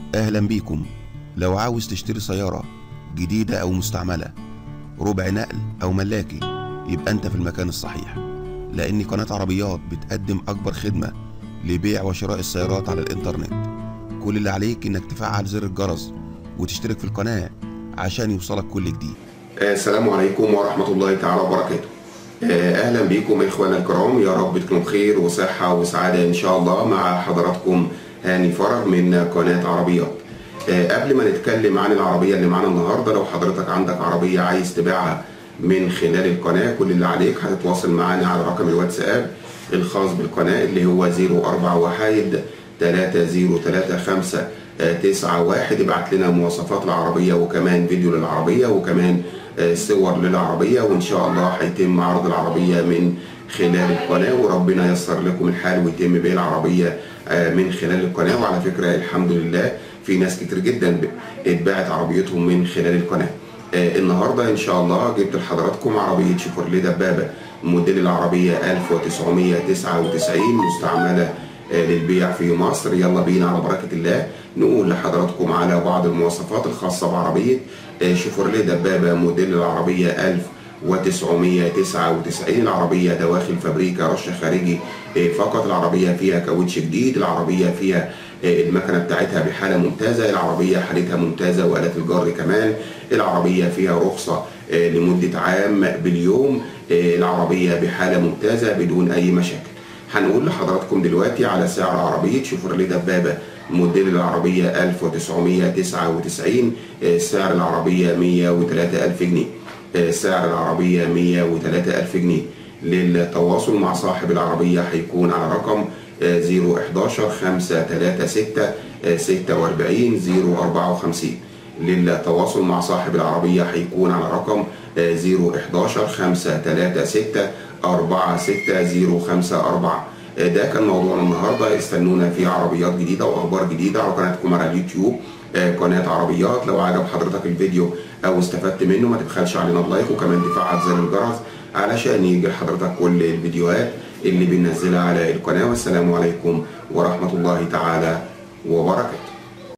أهلا بيكم لو عاوز تشتري سيارة جديدة أو مستعملة ربع نقل أو ملاكي يبقى أنت في المكان الصحيح لأن قناة عربيات بتقدم أكبر خدمة لبيع وشراء السيارات على الإنترنت كل اللي عليك إنك تفعل زر الجرس وتشترك في القناة عشان يوصلك كل جديد السلام عليكم ورحمة الله تعالى وبركاته أهلا بكم إخوانا الكرام يا رب تكونوا بخير وصحة وسعادة إن شاء الله مع حضراتكم هاني فرج من قناة عربيات قبل ما نتكلم عن العربية اللي معانا النهاردة لو حضرتك عندك عربية عايز تبيعها من خلال القناة كل اللي عليك هتتواصل معانا على رقم الواتساب الخاص بالقناة اللي هو 04 وحايد 3035 تسعة واحد ابعت لنا مواصفات العربية وكمان فيديو للعربية وكمان صور للعربية وإن شاء الله هيتم عرض العربية من خلال القناة وربنا ييسر لكم الحال ويتم بيع العربية من خلال القناة وعلى فكرة الحمد لله في ناس كتير جدا اتباعت عربيتهم من خلال القناة النهاردة إن شاء الله جبت لحضراتكم عربية شيفروليه دبابة موديل العربية 1999 مستعملة للبيع في مصر يلا بينا على بركة الله نقول لحضراتكم على بعض المواصفات الخاصة بعربية شيفروليه دبابة موديل العربية 1999 العربية دواخل فابريكا رش خارجي فقط العربية فيها كاوتش جديد العربية فيها المكنة بتاعتها بحالة ممتازة العربية حالتها ممتازة وآلات الجر كمان العربية فيها رخصة لمدة عام باليوم العربية بحالة ممتازة بدون أي مشاكل هنقول لحضراتكم دلوقتي على سعر عربية شيفروليه دبابة موديل العربية 1999 سعر العربية 103000 جنيه سعر العربية 103000 جنيه للتواصل مع صاحب العربية هيكون على رقم 011 536 46 054 للتواصل مع صاحب العربية هيكون على رقم 011 536 46054 ده كان موضوعنا النهارده استنونا في عربيات جديده واخبار جديده على قناتكم على اليوتيوب قناه عربيات لو عجب حضرتك الفيديو او استفدت منه ما تبخلش علينا بلايك وكمان تفعل زر الجرس علشان يجي لحضرتك كل الفيديوهات اللي بننزلها على القناه والسلام عليكم ورحمه الله تعالى وبركاته